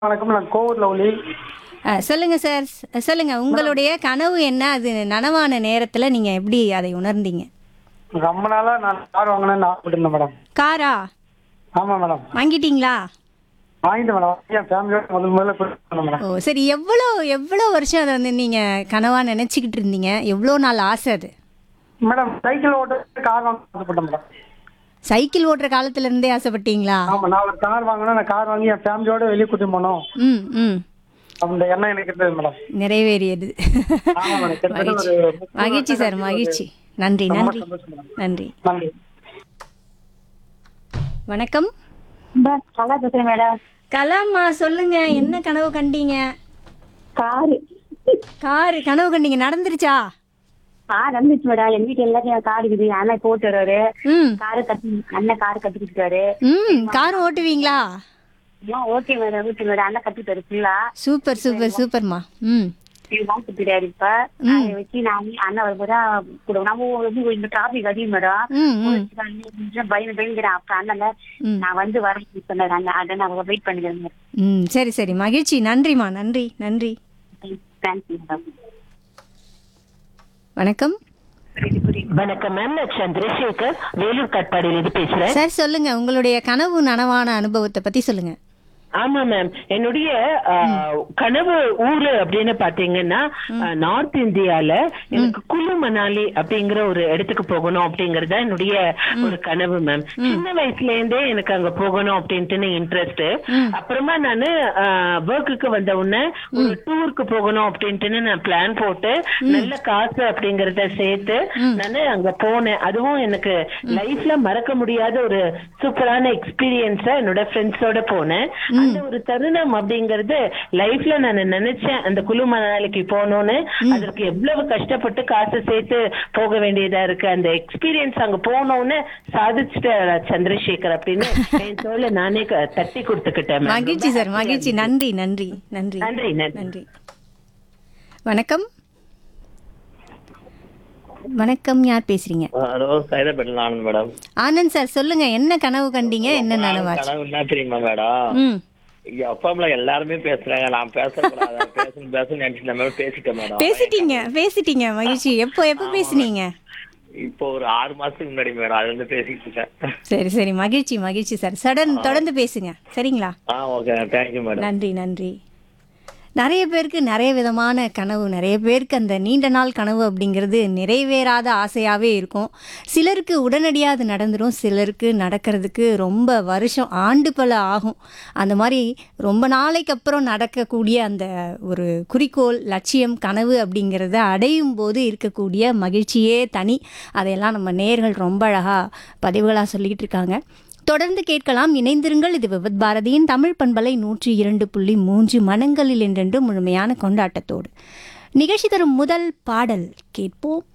வணக்கம் நான் கோவூர்ல ஒளி ஆ, சொல்லுங்க சார் ஸ்- சொல்லுங்க உங்களுடைய கனவு என்ன அது நனவான நேரத்துல நீங்க எப்படி அதை உணர்ந்தீங்க ரொம்ப நாளா நான் கார் வாங்கணும்னு ஆசைப்பட்டிருந்தேன் மேடம் காரா ஆமா மேடம் வாங்கிட்டீங்களா வாங்கிட்டு மேடம் என் ஃபேமிலியோட முதல் முதல்ல போயிருந்தேன் மேடம் ஓ சரி எவ்வளோ எவ்வளோ வருஷம் அதை வந்து நீங்க கனவா நினைச்சுக்கிட்டு இருந்தீங்க எவ்வளோ நாள் ஆசை அது மேடம் சைக்கிள் ஓட்ட கார் வாங்க ஆசைப்பட்டேன் மேடம் சைக்கிள் ஓட்டுற காலத்துல இருந்தே ஆசைப்பட்டீங்களா ஆமா நான் ஒரு கார் வாங்கணும் நான் கார் வாங்கி என் ஃபேமிலியோட வெளியே கூட்டிட்டு போகணும் ம் ம் அந்த எண்ணம் எனக்கு இருந்தது மேடம் நிறைவேறியது ஆமா மேடம் கிட்டத்தட்ட மகிழ்ச்சி ஒரு முப்பது மகிழ்ச்சி சார் மகிழ்ச்சி நன்றி ரொம்ப நன்றி சந்தோஷம் மேடம் நன்றி நன்றி வணக்கம் நல்லா பேசுறேன் மேடம் கலாம்மா சொல்லுங்க என்ன கனவு கண்டீங்க காரு காரு கனவு கண்டீங்க நடந்துருச்சா ஆ நடந்துச்சு மேடம் எங்க வீட்டுல எல்லாத்தையும் கார் இருக்குது அண்ணன் போட்டு வருவாரு ம் காரு கட்டி அண்ணன் காரு கட்டி கொடுத்தாரு ம் கார் ஓட்டுவீங்களா ஓகே மேடம் வீட்டு மேடம் அண்ணன் கட்டிட்டாரு ஃபுல்லா சூப்பர் சூப்பர் சூப்பர்மா ம் இது தான் கட்டிட்டாரு இப்ப அதை வச்சு நான் அண்ணன் வரும்போது கூட நம்ம வந்து இந்த டிராபிக் அதிகம் மேடம் ம் ம் பயந்து பயந்துக்கிறேன் அப்ப அண்ணன் ம். நான் வந்து வரேன் சொன்னாரு அண்ணன் அதை நான் வெயிட் பண்ணிக்கிறேன் ம் சரி சரி மகிழ்ச்சி நன்றிம்மா நன்றி நன்றி தேங்க்ஸ் மேடம் வணக்கம் வணக்கம் மேம் நான் சந்திரசேகர் வேலூர் காட்பாடியிலிருந்து பேசுறேன் சார் சொல்லுங்க உங்களுடைய கனவு நனவான அனுபவத்தை பத்தி சொல்லுங்க ஆமா மேம் என்னுடைய ஆஹ், கனவு ஊரு அப்படின்னு பாத்தீங்கன்னா ஆஹ், நார்த் இந்தியால எனக்கு குலு மணாலி அப்படிங்கிற ஒரு இடத்துக்கு போகணும் அப்படிங்கறது தான் என்னுடைய ஒரு கனவு மேம் சின்ன வயசுல இருந்தே எனக்கு அங்க போகணும் அப்படின்ட்டு இன்ட்ரெஸ்ட் அப்புறமா நானு ஒர்க்குக்கு வந்த உடனே ஒரு டூருக்கு போகணும் அப்படின்ட்டு நான் பிளான் போட்டு நல்ல காசு அப்படிங்கறத சேர்த்து நானு அங்க போனேன் அதுவும் எனக்கு லைஃப்ல மறக்க முடியாத ஒரு சூப்பரான எக்ஸ்பீரியன்ஸா என்னோட ஃப்ரெண்ட்ஸோட போனேன் அந்த ஒரு தருணம் அப்படிங்கறது லைஃப்ல நான் நினைச்சேன் அந்த குழு மணாலிக்கு போகணும்னு அதற்கு எவ்வளவு கஷ்டப்பட்டு காசு சேர்த்து போக வேண்டியதா இருக்கு அந்த எக்ஸ்பீரியன்ஸ் அங்க போனோன்னு சாதிச்சுட்ட சந்திரசேகர் அப்படின்னு என் தோலை நானே க- தட்டி கொடுத்துக்கிட்டேன் ma'am. மகிழ்ச்சி சார் மகிழ்ச்சி நன்றி நன்றி நன்றி நன்றி நன்றி நன்றி வணக்கம் வணக்கம் யார் பேசுறீங்க ஹலோ சைதாப்பேட்டில் ஆனந்த் மேடம் ஆனந்த் சார் சொல்லுங்க என்ன கனவு கண்டீங்க என்ன நனவாச்சு கனவு என்ன தெரியுமா மேடம் ம் இங்க அப்பாம்ல எல்லாருமே பேசுறாங்க நான் பேசக்கூடாது பேசணும் பேசணும் நினைச்சு நம்ம பேசிட்டேன் மேடம் பேசிட்டீங்க பேசிட்டீங்க மகிழ்ச்சி எப்போ எப்போ பேசுனீங்க இப்போ ஒரு ஆறு மாசத்துக்கு முன்னாடி மேடம் அது வந்து பேசிட்டு இருக்கேன் சரி சரி மகிழ்ச்சி மகிழ்ச்சி சார் சடன் தொடர்ந்து பேசுங்க சரிங்களா ஆ ஓகே தேங்க்யூ மேடம் நன்றி நன்றி நிறைய பேருக்கு நிறைய விதமான கனவு நிறைய பேருக்கு அந்த நீண்ட நாள் கனவு அப்படிங்கிறது நிறைவேறாத ஆசையாகவே இருக்கும் சிலருக்கு உடனடியாக அது நடந்துடும் சிலருக்கு நடக்கிறதுக்கு ரொம்ப வருஷம் ஆண்டு பல ஆகும் அந்த மாதிரி ரொம்ப நாளைக்கு அப்புறம் நடக்கக்கூடிய அந்த ஒரு குறிக்கோள் லட்சியம் கனவு அப்படிங்கிறத அடையும் போது இருக்கக்கூடிய மகிழ்ச்சியே தனி அதையெல்லாம் நம்ம நேர்கள் ரொம்ப அழகாக பதிவுகளாக சொல்லிக்கிட்டு இருக்காங்க தொடர்ந்து கேட்கலாம் இணைந்திருங்கள் இது விவத் பாரதியின் தமிழ் பண்பலை நூற்றி இரண்டு புள்ளி மூன்று மனங்களில் என்றென்று முழுமையான கொண்டாட்டத்தோடு நிகழ்ச்சி தரும் முதல் பாடல் கேட்போம்